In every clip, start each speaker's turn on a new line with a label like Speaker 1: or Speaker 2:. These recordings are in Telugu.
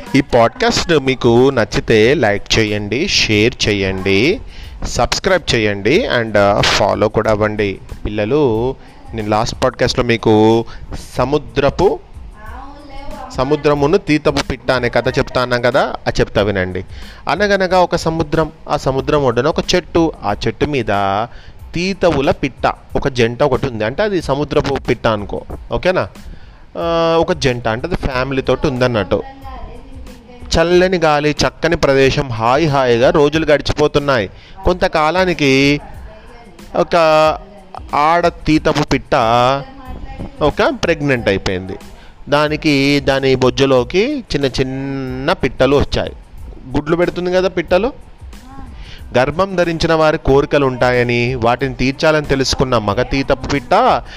Speaker 1: ఈ పాడ్కాస్ట్ మీకు నచ్చితే లైక్ చేయండి షేర్ చేయండి సబ్స్క్రైబ్ చేయండి అండ్ ఫాలో కూడా అవ్వండి పిల్లలు నేను లాస్ట్ పాడ్కాస్ట్లో మీకు సముద్రపు సముద్రమును తీతపు పిట్ట అనే కథ చెప్తా అన్నాం కదా ఆ చెప్తా వినండి అనగనగా ఒక సముద్రం ఆ సముద్రం ఒడ్డున ఒక చెట్టు ఆ చెట్టు మీద తీతవుల పిట్ట ఒక జంట ఒకటి ఉంది అంటే అది సముద్రపు పిట్ట అనుకో ఓకేనా ఆ, ఒక జంట అంటే అది ఫ్యామిలీతో ఉందన్నట్టు చల్లని గాలి చక్కని ప్రదేశం హాయి హాయిగా రోజులు గడిచిపోతున్నాయి కొంతకాలానికి ఒక ఆడ తీతపు పిట్ట ఒక ప్రెగ్నెంట్ అయిపోయింది దానికి దాని బొజ్జలోకి చిన్న చిన్న పిట్టలు వచ్చాయి గుడ్లు పెడుతుంది కదా పిట్టలు గర్భం ధరించిన వారి కోరికలు ఉంటాయని వాటిని తీర్చాలని తెలుసుకున్న మగ తీతపు పిట్ట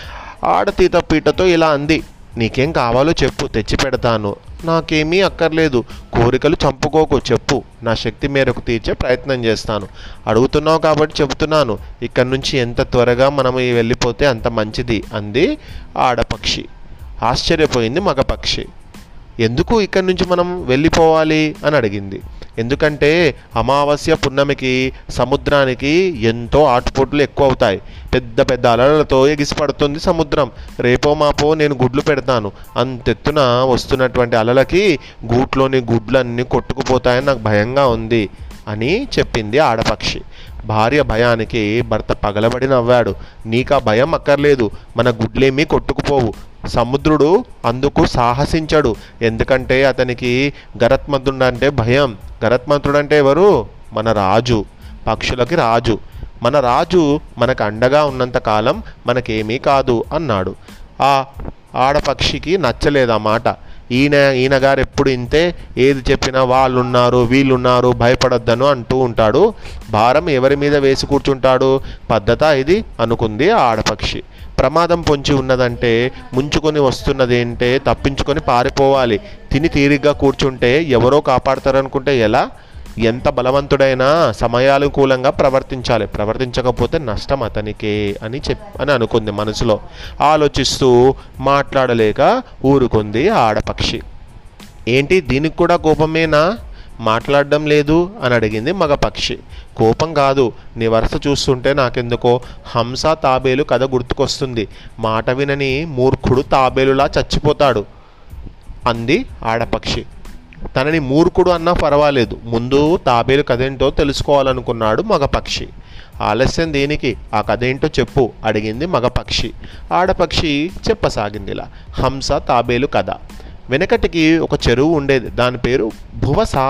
Speaker 1: ఆడ తీతపు పిట్టతో ఇలా అంది నీకేం కావాలో చెప్పు తెచ్చి పెడతాను నాకేమీ అక్కర్లేదు కోరికలు చంపుకోకు చెప్పు నా శక్తి మేరకు తీర్చే ప్రయత్నం చేస్తాను అడుగుతున్నావు కాబట్టి చెబుతున్నాను ఇక్కడి నుంచి ఎంత త్వరగా మనం వెళ్ళిపోతే అంత మంచిది అంది ఆడపక్షి ఆశ్చర్యపోయింది మగపక్షి ఎందుకు ఇక్కడి నుంచి మనం వెళ్ళిపోవాలి అని అడిగింది ఎందుకంటే అమావాస్య పున్నమికి సముద్రానికి ఎంతో ఆటుపోట్లు ఎక్కువ అవుతాయి పెద్ద పెద్ద అలలతో ఎగిసిపడుతుంది సముద్రం రేపో మాపో నేను గుడ్లు పెడతాను అంతెత్తున వస్తున్నటువంటి అలలకి గూట్లోని గుడ్లన్నీ కొట్టుకుపోతాయని నాకు భయంగా ఉంది అని చెప్పింది ఆడపక్షి భార్య భయానికి భర్త పగలబడి నవ్వాడు నీకా భయం అక్కర్లేదు మన గుడ్లేమీ కొట్టుకుపోవు సముద్రుడు అందుకు సాహసించడు ఎందుకంటే అతనికి గరత్మంతుడు అంటే భయం గరత్మంతుడు అంటే ఎవరు మన రాజు పక్షులకి రాజు మన రాజు మనకు అండగా ఉన్నంత కాలం మనకేమీ కాదు అన్నాడు ఆ ఆడపక్షికి నచ్చలేదు ఆ మాట ఈయన ఈయన గారు ఎప్పుడు ఇంతే ఏది చెప్పినా వాళ్ళు ఉన్నారు వీళ్ళున్నారు భయపడొద్దను అంటూ ఉంటాడు భారం ఎవరి మీద వేసి కూర్చుంటాడు పద్ధత ఇది అనుకుంది ఆ ఆడపక్షి ప్రమాదం పొంచి ఉన్నదంటే ముంచుకొని వస్తున్నదేంటే తప్పించుకొని పారిపోవాలి తిని తీరిగ్గా కూర్చుంటే ఎవరో కాపాడతారనుకుంటే ఎలా ఎంత బలవంతుడైనా సమయానుకూలంగా ప్రవర్తించాలి ప్రవర్తించకపోతే నష్టం అతనికే అని చెప్ అని అనుకుంది మనసులో ఆలోచిస్తూ మాట్లాడలేక ఊరుకుంది ఆ ఆడపక్షి ఏంటి దీనికి కూడా కోపమేనా మాట్లాడడం లేదు అని అడిగింది మగ పక్షి కోపం కాదు నీ వరుస చూస్తుంటే నాకెందుకో హంస తాబేలు కథ గుర్తుకొస్తుంది మాట వినని మూర్ఖుడు తాబేలులా చచ్చిపోతాడు అంది ఆడపక్షి తనని మూర్ఖుడు అన్నా పర్వాలేదు ముందు తాబేలు కథేంటో తెలుసుకోవాలనుకున్నాడు మగపక్షి ఆలస్యం దేనికి ఆ కథ ఏంటో చెప్పు అడిగింది మగపక్షి ఆడపక్షి చెప్పసాగింది ఇలా హంస తాబేలు కథ వెనకటికి ఒక చెరువు ఉండేది దాని పేరు భువసా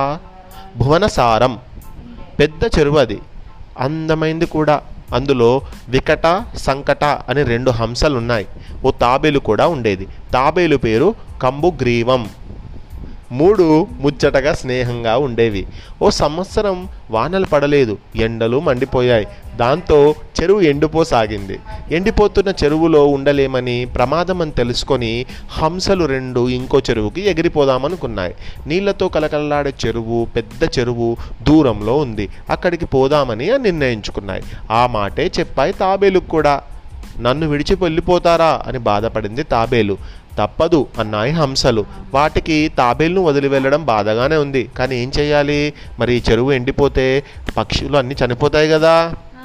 Speaker 1: భువనసారం పెద్ద చెరువు అది అందమైంది కూడా అందులో వికట సంకట అని రెండు హంసలు ఉన్నాయి ఓ తాబేలు కూడా ఉండేది తాబేలు పేరు కంబుగ్రీవం మూడు ముచ్చటగా స్నేహంగా ఉండేవి ఓ సంవత్సరం వానలు పడలేదు ఎండలు మండిపోయాయి దాంతో చెరువు ఎండిపోసాగింది ఎండిపోతున్న చెరువులో ఉండలేమని ప్రమాదం అని తెలుసుకొని హంసలు రెండు ఇంకో చెరువుకి ఎగిరిపోదామనుకున్నాయి నీళ్లతో కలకలలాడే చెరువు పెద్ద చెరువు దూరంలో ఉంది అక్కడికి పోదామని నిర్ణయించుకున్నాయి ఆ మాటే చెప్పాయి తాబేలుకు కూడా నన్ను విడిచి వెళ్ళిపోతారా అని బాధపడింది తాబేలు తప్పదు అన్నాయి హంసలు వాటికి తాబేలును వదిలి వెళ్ళడం బాధగానే ఉంది కానీ ఏం చేయాలి మరి ఈ చెరువు ఎండిపోతే పక్షులు అన్నీ చనిపోతాయి కదా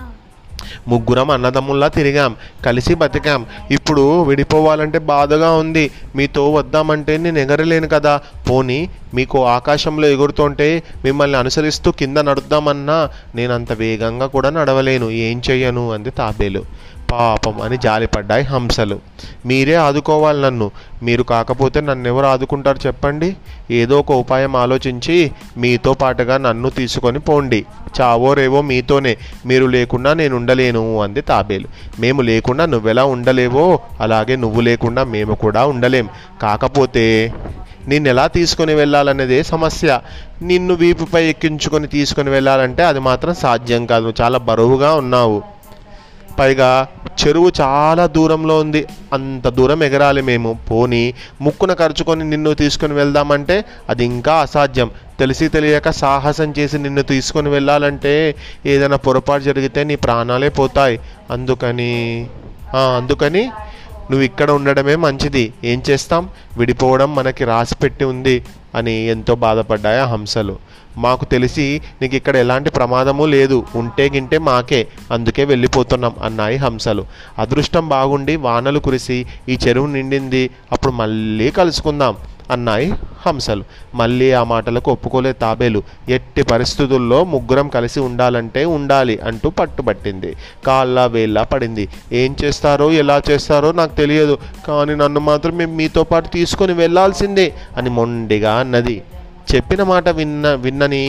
Speaker 1: ముగ్గురం అన్నదమ్ముల్లా తిరిగాం కలిసి బతికాం ఇప్పుడు విడిపోవాలంటే బాధగా ఉంది మీతో వద్దామంటే నేను ఎగరలేను కదా పోనీ మీకు ఆకాశంలో ఎగురుతుంటే మిమ్మల్ని అనుసరిస్తూ కింద నడుద్దామన్నా నేను అంత వేగంగా కూడా నడవలేను ఏం చెయ్యను అంది తాబేలు పాపం అని జాలిపడ్డాయి హంసలు మీరే ఆదుకోవాలి నన్ను మీరు కాకపోతే నన్ను ఎవరు ఆదుకుంటారు చెప్పండి ఏదో ఒక ఉపాయం ఆలోచించి మీతో పాటుగా నన్ను తీసుకొని పోండి చావో రేవో మీతోనే మీరు లేకుండా నేను ఉండలేను అంది తాబేలు మేము లేకుండా నువ్వెలా ఉండలేవో అలాగే నువ్వు లేకుండా మేము కూడా ఉండలేం కాకపోతే నిన్ను ఎలా తీసుకొని వెళ్ళాలనేదే సమస్య నిన్ను వీపుపై ఎక్కించుకొని తీసుకొని వెళ్ళాలంటే అది మాత్రం సాధ్యం కాదు చాలా బరువుగా ఉన్నావు పైగా చెరువు చాలా దూరంలో ఉంది అంత దూరం ఎగరాలి మేము పోని ముక్కున ఖర్చుకొని నిన్ను తీసుకొని వెళ్దామంటే అది ఇంకా అసాధ్యం తెలిసి తెలియక సాహసం చేసి నిన్ను తీసుకొని వెళ్ళాలంటే ఏదైనా పొరపాటు జరిగితే నీ ప్రాణాలే పోతాయి అందుకని ఆ, అందుకని నువ్వు ఇక్కడ ఉండడమే మంచిది ఏం చేస్తాం విడిపోవడం మనకి రాసి పెట్టి ఉంది అని ఎంతో బాధపడ్డాయి ఆ హంసలు మాకు తెలిసి నీకు ఇక్కడ ఎలాంటి ప్రమాదము లేదు ఉంటే గింటే మాకే అందుకే వెళ్ళిపోతున్నాం అన్నాయి హంసలు అదృష్టం బాగుండి వానలు కురిసి ఈ చెరువు నిండింది అప్పుడు మళ్ళీ కలుసుకుందాం అన్నాయి హంసలు మళ్ళీ ఆ మాటలకు ఒప్పుకోలే తాబేలు ఎట్టి పరిస్థితుల్లో ముగ్గురం కలిసి ఉండాలంటే ఉండాలి అంటూ పట్టుబట్టింది కాళ్ళ వేళ్ళ పడింది ఏం చేస్తారో ఎలా చేస్తారో నాకు తెలియదు కానీ నన్ను మాత్రం మేము మీతో పాటు తీసుకొని వెళ్ళాల్సిందే అని మొండిగా అన్నది చెప్పిన మాట విన్న విన్నని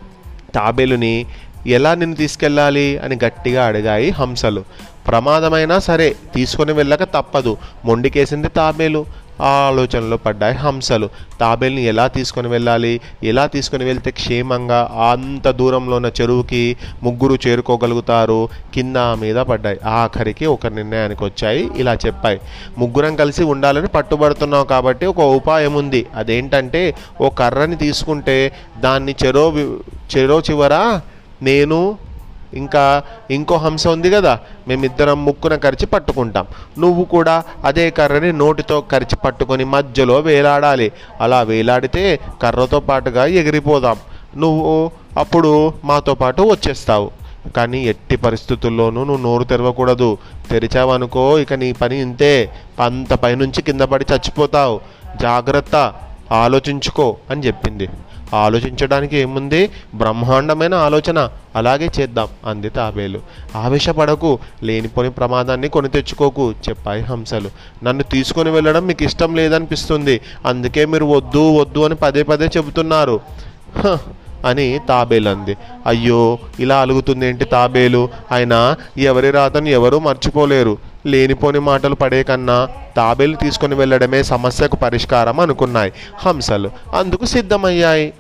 Speaker 1: తాబేలుని ఎలా నిన్ను తీసుకెళ్ళాలి అని గట్టిగా అడిగాయి హంసలు ప్రమాదమైనా సరే తీసుకొని వెళ్ళక తప్పదు మొండికేసింది తాబేలు ఆ ఆలోచనలో పడ్డాయి హంసలు తాబేల్ని ఎలా తీసుకొని వెళ్ళాలి ఎలా తీసుకొని వెళ్తే క్షేమంగా అంత దూరంలో ఉన్న చెరువుకి ముగ్గురు చేరుకోగలుగుతారు కింద మీద పడ్డాయి ఆఖరికి ఒక నిర్ణయానికి వచ్చాయి ఇలా చెప్పాయి ముగ్గురం కలిసి ఉండాలని పట్టుబడుతున్నావు కాబట్టి ఒక ఉపాయం ఉంది అదేంటంటే ఓ కర్రని తీసుకుంటే దాన్ని చెరో వి- చెరో చివర నేను ఇంకా ఇంకో హంస ఉంది కదా మేమిద్దరం ముక్కున కరిచి పట్టుకుంటాం నువ్వు కూడా అదే కర్రని నోటితో కరిచి పట్టుకొని మధ్యలో వేలాడాలి అలా వేలాడితే కర్రతో పాటుగా ఎగిరిపోదాం నువ్వు అప్పుడు మాతో పాటు వచ్చేస్తావు కానీ ఎట్టి పరిస్థితుల్లోనూ నువ్వు నోరు తెరవకూడదు తెరిచావనుకో ఇక నీ పని ఇంతే అంత పైనుంచి కింద పడి చచ్చిపోతావు జాగ్రత్త ఆలోచించుకో అని చెప్పింది ఆలోచించడానికి ఏముంది బ్రహ్మాండమైన ఆలోచన అలాగే చేద్దాం అంది తాబేలు ఆవేశపడకు లేనిపోని ప్రమాదాన్ని కొని తెచ్చుకోకు చెప్పాయి హంసలు నన్ను తీసుకొని వెళ్ళడం మీకు ఇష్టం లేదనిపిస్తుంది అందుకే మీరు వద్దు వద్దు అని పదే పదే చెబుతున్నారు "హ" అని తాబేలు అంది అయ్యో ఇలా అలుగుతుంది ఏంటి తాబేలు అయినా ఎవరి రాతను ఎవరూ మర్చిపోలేరు లేనిపోని మాటలు పడే కన్నా తాబేలు తీసుకొని వెళ్ళడమే సమస్యకు పరిష్కారం అనుకున్నాయి హంసలు అందుకు సిద్ధమయ్యాయి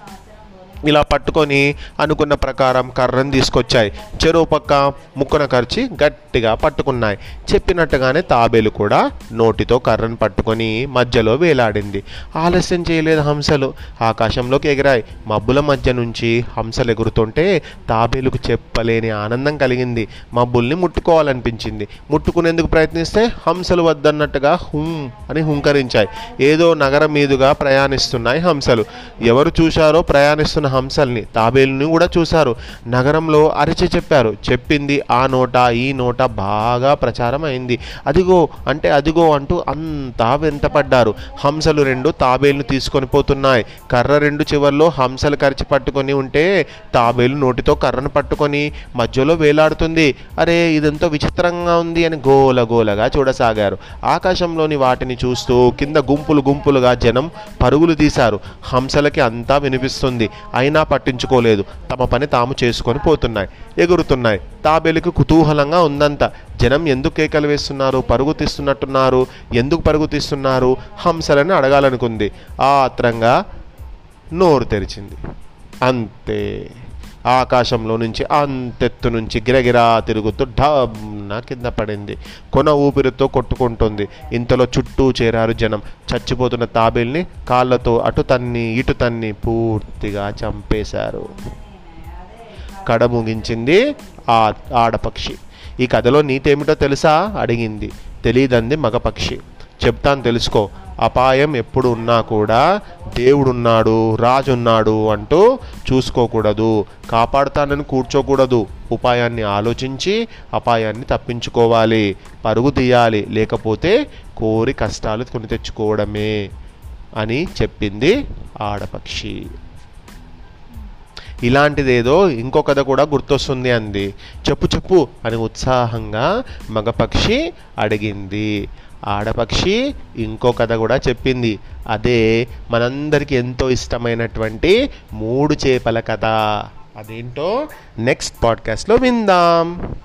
Speaker 1: ఇలా పట్టుకొని అనుకున్న ప్రకారం కర్రను తీసుకొచ్చాయి చెరువు పక్క ముక్కున కరిచి గట్టిగా పట్టుకున్నాయి చెప్పినట్టుగానే తాబేలు కూడా నోటితో కర్రను పట్టుకొని మధ్యలో వేలాడింది ఆలస్యం చేయలేదు హంసలు ఆకాశంలోకి ఎగిరాయి మబ్బుల మధ్య నుంచి హంసలు ఎగురుతుంటే తాబేలుకు చెప్పలేని ఆనందం కలిగింది మబ్బుల్ని ముట్టుకోవాలనిపించింది ముట్టుకునేందుకు ప్రయత్నిస్తే హంసలు వద్దన్నట్టుగా హుం అని హుంకరించాయి ఏదో నగరం మీదుగా ప్రయాణిస్తున్నాయి హంసలు ఎవరు చూశారో ప్రయాణిస్తున్న హంసల్ని తాబేలుని కూడా చూశారు నగరంలో అరిచి చెప్పారు చెప్పింది ఆ నోట ఈ నోట బాగా ప్రచారం అయింది అదిగో అంటే అదిగో అంటూ అంతా వెంటపడ్డారు హంసలు రెండు తాబేలును తీసుకొని పోతున్నాయి కర్ర రెండు చివర్లో హంసలు కరిచి పట్టుకొని ఉంటే తాబేలు నోటితో కర్రను పట్టుకొని మధ్యలో వేలాడుతుంది అరే ఇదెంతో విచిత్రంగా ఉంది అని గోల గోలగా చూడసాగారు ఆకాశంలోని వాటిని చూస్తూ కింద గుంపులు గుంపులుగా జనం పరుగులు తీశారు హంసలకి అంతా వినిపిస్తుంది అయినా పట్టించుకోలేదు తమ పని తాము చేసుకొని పోతున్నాయి ఎగురుతున్నాయి తాబేలుకు కుతూహలంగా ఉందంత జనం ఎందుకు కేకలు వేస్తున్నారు పరుగు తీస్తున్నట్టున్నారు ఎందుకు పరుగు తీస్తున్నారు హంసలని అడగాలనుకుంది ఆత్రంగా నోరు తెరిచింది అంతే ఆకాశంలో నుంచి అంతెత్తు నుంచి గిరగిరా తిరుగుతూ ఢమ్న కింద పడింది కొన ఊపిరితో కొట్టుకుంటుంది ఇంతలో చుట్టూ చేరారు జనం చచ్చిపోతున్న తాబేల్ని కాళ్ళతో అటు తన్ని ఇటు తన్ని పూర్తిగా చంపేశారు కడ ముగించింది ఆ ఆడపక్షి ఈ కథలో నీతేమిటో తెలుసా అడిగింది తెలియదంది మగపక్షి చెప్తాను తెలుసుకో అపాయం ఎప్పుడు ఉన్నా కూడా దేవుడున్నాడు రాజున్నాడు అంటూ చూసుకోకూడదు కాపాడుతానని కూర్చోకూడదు ఉపాయాన్ని ఆలోచించి అపాయాన్ని తప్పించుకోవాలి పరుగు తీయాలి లేకపోతే కోరి కష్టాలు కొని తెచ్చుకోవడమే అని చెప్పింది ఆడపక్షి ఇలాంటిదేదో ఇంకో కథ కూడా గుర్తొస్తుంది అంది చెప్పు చెప్పు అని ఉత్సాహంగా మగపక్షి అడిగింది ఆడపక్షి ఇంకో కథ కూడా చెప్పింది అదే మనందరికీ ఎంతో ఇష్టమైనటువంటి మూడు చేపల కథ అదేంటో నెక్స్ట్ పాడ్కాస్ట్లో విందాం